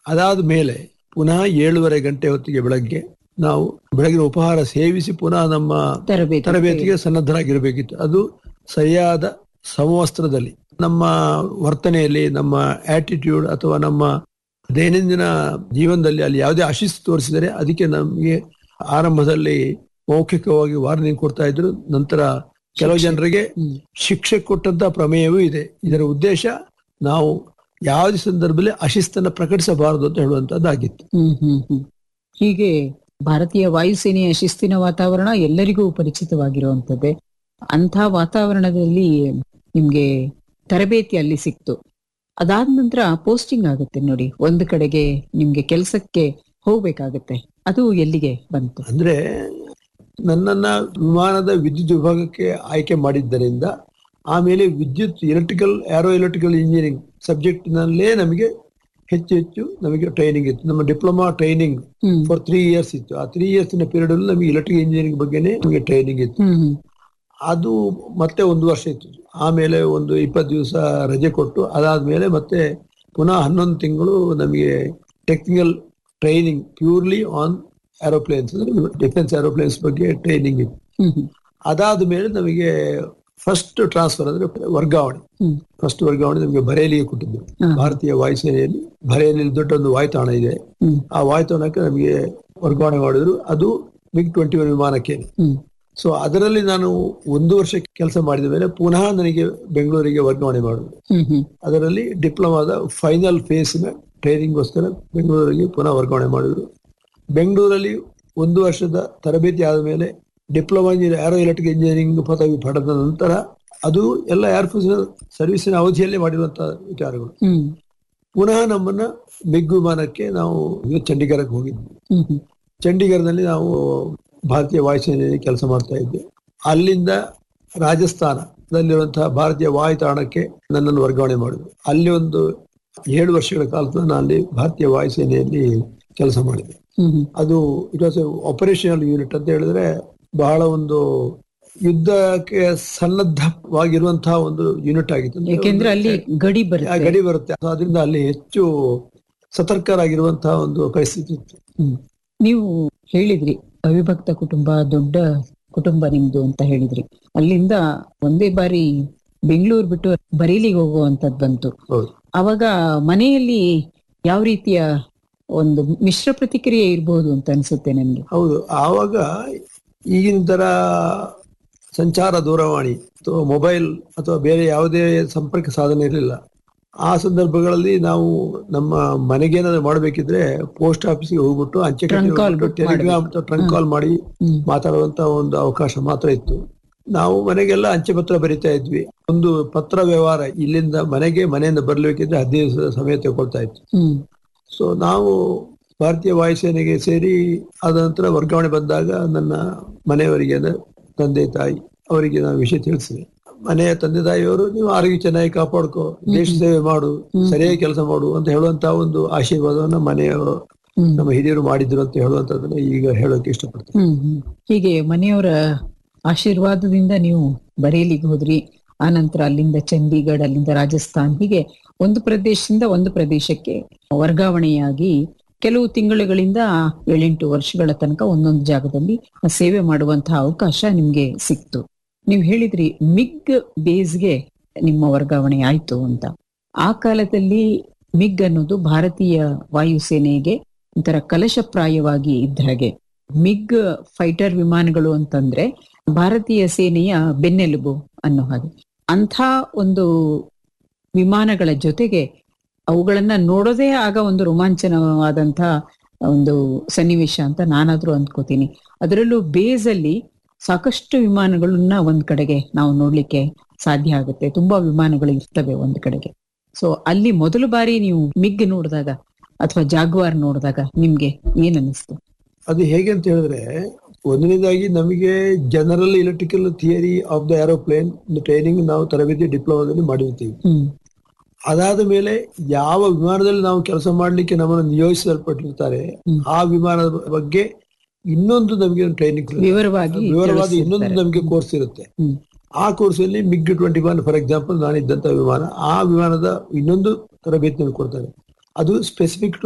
ಅದಾದ ಮೇಲೆ ಪುನಃ ಏಳುವರೆ ಗಂಟೆ ಹೊತ್ತಿಗೆ ಬೆಳಗ್ಗೆ ನಾವು ಬೆಳಗಿನ ಉಪಹಾರ ಸೇವಿಸಿ ಪುನಃ ನಮ್ಮ ತರಬೇತಿ ತರಬೇತಿಗೆ ಸನ್ನದ್ಧರಾಗಿರಬೇಕಿತ್ತು ಅದು ಸರಿಯಾದ ಸಮವಸ್ತ್ರದಲ್ಲಿ ನಮ್ಮ ವರ್ತನೆಯಲ್ಲಿ ನಮ್ಮ ಆಟಿಟ್ಯೂಡ್ ಅಥವಾ ನಮ್ಮ ದೈನಂದಿನ ಜೀವನದಲ್ಲಿ ಅಲ್ಲಿ ಯಾವುದೇ ಅಶಿಸ್ತು ತೋರಿಸಿದರೆ ಅದಕ್ಕೆ ನಮಗೆ ಆರಂಭದಲ್ಲಿ ಮೌಖಿಕವಾಗಿ ವಾರ್ನಿಂಗ್ ಕೊಡ್ತಾ ಇದ್ರು ನಂತರ ಕೆಲವು ಜನರಿಗೆ ಹ್ಮ್. ಶಿಕ್ಷೆ ಕೊಟ್ಟಂತ ಪ್ರಮೇಯವೂ ಇದೆ ಇದರ ಉದ್ದೇಶ ನಾವು ಯಾವುದೇ ಸಂದರ್ಭದಲ್ಲಿ ಅಶಿಸ್ತನ್ನ ಪ್ರಕಟಿಸಬಾರದು ಅಂತ ಹೇಳುವಂತದ್ದಾಗಿತ್ತು ಹ್ಮ್ ಹ್ಮ್ ಹ್ಮ್ ಹೀಗೆ ಭಾರತೀಯ ವಾಯುಸೇನೆಯ ಶಿಸ್ತಿನ ವಾತಾವರಣ ಎಲ್ಲರಿಗೂ ಪರಿಚಿತವಾಗಿರುವಂತದ್ದೇ ಅಂಥ ವಾತಾವರಣದಲ್ಲಿ ನಿಮ್ಗೆ ತರಬೇತಿ ಅಲ್ಲಿ ಸಿಕ್ತು ಅದಾದ ನಂತರ ಪೋಸ್ಟಿಂಗ್ ಆಗುತ್ತೆ ನೋಡಿ ಒಂದು ಕಡೆಗೆ ನಿಮ್ಗೆ ಕೆಲಸಕ್ಕೆ ಹೋಗ್ಬೇಕಾಗತ್ತೆ ಅದು ಎಲ್ಲಿಗೆ ಬಂತು ಅಂದ್ರೆ ನನ್ನನ್ನ ವಿಮಾನದ ವಿದ್ಯುತ್ ವಿಭಾಗಕ್ಕೆ ಆಯ್ಕೆ ಮಾಡಿದ್ದರಿಂದ ಆಮೇಲೆ ವಿದ್ಯುತ್ electrical aero electrical engineering subject ನಲ್ಲೇ ನಮಗೆ ಹೆಚ್ಚು ಹೆಚ್ಚು ನಮಗೆ ಟ್ರೈನಿಂಗ್ ಇತ್ತು ನಮ್ಮ diploma training hmm for three years ಇತ್ತು ಆ ತ್ರೀ ಇಯರ್ಸ್ ಪೀರಿಯಡ್ ಅಲ್ಲಿ ನಮಗೆ ಎಲೆಕ್ಟ್ರಿಕಲ್ ಇಂಜಿನಿಯರಿಂಗ್ ಬಗ್ಗೆನೇ ನಮಗೆ ಟ್ರೈನಿಂಗ್ ಇತ್ತು ಹ್ಮ್ ಹ್ಮ್ ಅದು ಮತ್ತೆ ಒಂದು ವರ್ಷ ಇತ್ತು ಆಮೇಲೆ ಒಂದು ಇಪ್ಪತ್ತು ದಿವಸ ರಜೆ ಕೊಟ್ಟು ಅದಾದ್ಮೇಲೆ ಮತ್ತೆ ಪುನಃ ಹನ್ನೊಂದು ತಿಂಗಳು ನಮಗೆ technical training purely on aeroplanes defence aeroplanes ಬಗ್ಗೆ ಟ್ರೈನಿಂಗ್ ಇತ್ತು ಹ್ಮ್ ಹ್ಮ್ ಅದಾದ ಮೇಲೆ ನಮಗೆ ಫಸ್ಟ್ ಟ್ರಾನ್ಸ್ಫರ್ ಅಂದ್ರೆ ವರ್ಗಾವಣೆ ಹ್ಮ್ ಫಸ್ಟ್ ವರ್ಗಾವಣೆ ನಮಗೆ ಬರೇಲಿಗೆ ಕೊಟ್ಟಿದ್ದು ಹಾ. ಭಾರತೀಯ ವಾಯುಸೇನೆಯಲ್ಲಿ ಬರೇಲಿಯಲ್ಲಿ ದೊಡ್ಡ ಒಂದು ವಾಯುತಾಣ ಇದೆ ಹ್ಮ್ ಆ ವಾಯುತಾಣಕ್ಕೆ ನಮಗೆ ವರ್ಗಾವಣೆ ಮಾಡಿದ್ರು ಅದು ಮಿಗ್ ಟ್ವೆಂಟಿ ಒನ್ ವಿಮಾನಕ್ಕೆ ಹ್ಮ್ ಸೊ ಅದರಲ್ಲಿ ನಾನು ಒಂದು ವರ್ಷ ಕೆಲಸ ಮಾಡಿದ ಮೇಲೆ ಪುನಃ ನನಗೆ ಬೆಂಗಳೂರಿಗೆ ವರ್ಗಾವಣೆ ಮಾಡಿದ್ರು ಹ್ಮ್ ಹ್ಮ್ ಅದರಲ್ಲಿ ಡಿಪ್ಲೊಮಾದ ಫೈನಲ್ ಫೇಸಿನ ಟ್ರೈನಿಂಗ್ಗೋಸ್ಕರ ಬೆಂಗಳೂರಿಗೆ ಪುನಃ ವರ್ಗಾವಣೆ ಮಾಡಿದ್ರು ಬೆಂಗಳೂರಲ್ಲಿ ಒಂದು ವರ್ಷದ ತರಬೇತಿ ಆದ ಮೇಲೆ diploma engineer aero electric engineering ಪದವಿ ಪಡೆದ ನಂತರ ಅದು ಎಲ್ಲ ಏರ್ಫೋರ್ಸ್ನ ಸರ್ವಿಸಿನ ಅವಧಿಯಲ್ಲೇ ಮಾಡಿರುವಂತಹ ವಿಚಾರಗಳು ಹ್ಮ್ ಪುನಃ ನಮ್ಮನ್ನ ಮಿಗ್ ವಿಮಾನಕ್ಕೆ ನಾವು ಚಂಡೀಗಢಕ್ಕೆ ಹೋಗಿದ್ವಿ ಹ್ಮ್ ಹ್ಮ್ ಚಂಡೀಗಢದಲ್ಲಿ ನಾವು ಭಾರತೀಯ ವಾಯುಸೇನೆಯಲ್ಲಿ ಕೆಲಸ ಮಾಡ್ತಾ ಇದ್ದೆ ಅಲ್ಲಿಂದ ರಾಜಸ್ಥಾನದಲ್ಲಿರುವಂತಹ ಭಾರತೀಯ ವಾಯುತಾಣಕ್ಕೆ ನನ್ನನ್ನು ವರ್ಗಾವಣೆ ಮಾಡಿದ್ರು ಅಲ್ಲಿ ಒಂದು ಏಳು ವರ್ಷಗಳ ಕಾಲ ನಾನು ಅಲ್ಲಿ ಭಾರತೀಯ ವಾಯುಸೇನೆಯಲ್ಲಿ ಕೆಲಸ ಮಾಡಿದೆ ಹ್ಮ್ ಹ್ಮ್ ಅದು ಇಟ್ ವಾಸ್ ಆಪರೇಷನಲ್ ಯೂನಿಟ್ ಅಂತ ಹೇಳಿದ್ರೆ ಬಹಳ ಒಂದು ಯುದ್ಧಕ್ಕೆ ಸನ್ನದ್ಧವಾಗಿರುವಂತಹ ಒಂದು ಯೂನಿಟ್ ಆಗಿತ್ತು ಅಂದ್ರೆ ಯಾಕೆಂದ್ರೆ ಅಲ್ಲಿ ಗಡಿ ಆ ಬರುತ್ತೆ ಗಡಿ ಬರುತ್ತೆ ಅದರಿಂದ ಅಲ್ಲಿ ಹೆಚ್ಚು ಸತರ್ಕರಾಗಿರುವಂತಹ ಒಂದು ಪರಿಸ್ಥಿತಿ ಇತ್ತು ಹ್ಮ್. ನೀವು ಹೇಳಿದ್ರಿ ಅವಿಭಕ್ತ ಕುಟುಂಬ ದೊಡ್ಡ ಕುಟುಂಬ ನಿಮ್ದು ಅಂತ ಹೇಳಿದ್ರಿ ಅಲ್ಲಿಂದ ಒಂದೇ ಬಾರಿ ಬೆಂಗಳೂರು ಬಿಟ್ಟು ಬರೇಲಿಗೆ ಹೋಗುವಂತದ್ ಬಂತು ಹೌದು ಅವಾಗ ಮನೆಯಲ್ಲಿ ಯಾವ ರೀತಿಯ ಒಂದು ಮಿಶ್ರ ಪ್ರತಿಕ್ರಿಯೆ ಇರಬಹುದು ಅಂತ ಅನ್ಸುತ್ತೆ ನನ್ಗೆ ಹೌದು ಆವಾಗ ಈಗಿನ ತರ ಸಂಚಾರ ದೂರವಾಣಿ ಅಥವಾ ಮೊಬೈಲ್ ಅಥವಾ ಬೇರೆ ಯಾವುದೇ ಸಂಪರ್ಕ ಸಾಧನ ಇರಲಿಲ್ಲ ಆ ಸಂದರ್ಭಗಳಲ್ಲಿ ನಾವು ನಮ್ಮ ಮನೆಗೇನಾದ್ರು ಮಾಡಬೇಕಿದ್ರೆ ಪೋಸ್ಟ್ ಆಫೀಸ್ಗೆ ಹೋಗ್ಬಿಟ್ಟು ಅಂಚೆ Trunk call book telegram trunk call ಮಾಡಿ ಹ್ಮ್ ಮಾತಾಡುವಂತ ಒಂದು ಅವಕಾಶ ಮಾತ್ರ ಇತ್ತು ನಾವು ಮನೆಗೆಲ್ಲ ಅಂಚೆ ಪತ್ರ ಬರಿತಾ ಇದ್ವಿ ಒಂದು ಪತ್ರ ವ್ಯವಹಾರ ಇಲ್ಲಿಂದ ಮನೆಗೆ ಮನೆಯಿಂದ ಬರ್ಲಿಕ್ಕಿದ್ರೆ ಹದಿನೈದು ದಿವಸದ ಸಮಯ ತಗೊಳ್ತಾ ಇತ್ತು ಹ್ಮ್ ಸೊ ನಾವು ಭಾರತೀಯ ವಾಯುಸೇನೆಗೆ ಸೇರಿ ಆದ ನಂತರ ವರ್ಗಾವಣೆ ಬಂದಾಗ ನನ್ನ ಮನೆಯವರಿಗೆ ಅಂದ್ರೆ ತಂದೆ ತಾಯಿ ಅವರಿಗೆ ನಾವು ವಿಷಯ ತಿಳಿಸಿದೆ ಮನೆಯ ತಂದೆ ತಾಯಿಯವರು ನೀವು ಆರೋಗ್ಯ ಚೆನ್ನಾಗಿ ಕಾಪಾಡ್ಕೋ ದೇಶ ಸೇವೆ ಮಾಡು ಸರಿಯಾಗಿ ಕೆಲಸ ಮಾಡು ಅಂತ ಹೇಳುವಂತ ಒಂದು ಆಶೀರ್ವಾದವನ್ನ ಮನೆಯವರು ಹ್ಮ್ ನಮ್ಮ ಹಿರಿಯರು ಮಾಡಿದ್ರು ಅಂತ ಹೇಳುವಂತದನ್ನ ಈಗ ಹೇಳೋಕೆ ಇಷ್ಟಪಡ್ತೇನೆ ಹ್ಮ್ ಹ್ಮ್ ಹೀಗೆ ಮನೆಯವರ ಆಶೀರ್ವಾದದಿಂದ ನೀವು ಬರೇಲಿಗೆ ಹೋದ್ರಿ ಆ ನಂತರ ಅಲ್ಲಿಂದ ಚಂಡೀಗಢ ಅಲ್ಲಿಂದ ರಾಜಸ್ಥಾನ್ ಹೀಗೆ ಒಂದು ಪ್ರದೇಶದಿಂದ ಒಂದು ಪ್ರದೇಶಕ್ಕೆ ವರ್ಗಾವಣೆಯಾಗಿ ಕೆಲವು ತಿಂಗಳುಗಳಿಂದ ಏಳೆಂಟು ವರ್ಷಗಳ ತನಕ ಒಂದೊಂದು ಜಾಗದಲ್ಲಿ ಸೇವೆ ಮಾಡುವಂತಹ ಅವಕಾಶ ನಿಮ್ಗೆ ಸಿಕ್ತು ನೀವು ಹೇಳಿದ್ರಿ ಮಿಗ್ ಬೇಸ್ಗೆ ನಿಮ್ಮ ವರ್ಗಾವಣೆ ಆಯ್ತು ಅಂತ ಆ ಕಾಲದಲ್ಲಿ ಮಿಗ್ ಅನ್ನೋದು ಭಾರತೀಯ ವಾಯುಸೇನೆಗೆ ಒಂಥರ ಕಲಶಪ್ರಾಯವಾಗಿ ಇದ್ದ ಹಾಗೆ ಮಿಗ್ ಫೈಟರ್ ವಿಮಾನಗಳು ಅಂತಂದ್ರೆ ಭಾರತೀಯ ಸೇನೆಯ ಬೆನ್ನೆಲುಬು ಅನ್ನೋ ಹಾಗೆ ಅಂಥ ಒಂದು ವಿಮಾನಗಳ ಜೊತೆಗೆ ಅವುಗಳನ್ನ ನೋಡೋದೇ ಆಗ ಒಂದು ರೋಮಾಂಚನವಾದಂತ ಒಂದು ಸನ್ನಿವೇಶ ಅಂತ ನಾನಾದ್ರೂ ಅಂದ್ಕೋತೀನಿ ಅದರಲ್ಲೂ ಬೇಸ್ ಅಲ್ಲಿ ಸಾಕಷ್ಟು ವಿಮಾನಗಳನ್ನ ಒಂದ್ ಕಡೆಗೆ ನಾವು ನೋಡ್ಲಿಕ್ಕೆ ಸಾಧ್ಯ ಆಗುತ್ತೆ ತುಂಬಾ ವಿಮಾನಗಳು ಇರ್ತವೆ ಒಂದ್ ಕಡೆಗೆ ಸೊ ಅಲ್ಲಿ ಮೊದಲು ಬಾರಿ ನೀವು ಮಿಗ್ ನೋಡಿದಾಗ ಅಥವಾ ಜಾಗ್ವಾರ್ ನೋಡಿದಾಗ ನಿಮ್ಗೆ ಏನ್ ಅನ್ನಿಸ್ತು ಅದು ಹೇಗೆ ಅಂತ ಹೇಳಿದ್ರೆ ಒಂದನೇದಾಗಿ ನಮಗೆ general electrical theory of the aeroplane training ನಾವು ತರಬೇತಿ ಡಿಪ್ಲೊಮಾದಲ್ಲಿ ಮಾಡಿರ್ತೀವಿ ಹ್ಮ್ ಅದಾದ ಮೇಲೆ ಯಾವ ವಿಮಾನದಲ್ಲಿ ನಾವು ಕೆಲಸ ಮಾಡ್ಲಿಕ್ಕೆ ನಮ್ಮನ್ನು ನಿಯೋಜಿಸಲ್ಪಟ್ಟಿರ್ತಾರೆ ಹ್ಮ್. ಆ ವಿಮಾನದ ಬಗ್ಗೆ ಇನ್ನೊಂದು ನಮಗೆ ಟ್ರೈನಿಂಗ್ ವಿವರವಾಗಿ ವಿವರವಾದ ಇನ್ನೊಂದು ತಿಳಿಸಿರ್ತಾರೆ. ನಮಗೆ ಕೋರ್ಸ್ ಇರುತ್ತೆ ಹ್ಮ್ ಆ ಕೋರ್ಸ್ ಅಲ್ಲಿ MiG twenty one for example ನಾನಿದ್ದಂತ ವಿಮಾನ ಆ ವಿಮಾನದ ಇನ್ನೊಂದು ತರಬೇತಿಯನ್ನು ಕೊಡ್ತಾರೆ ಅದು ಸ್ಪೆಸಿಫಿಕ್ ಟು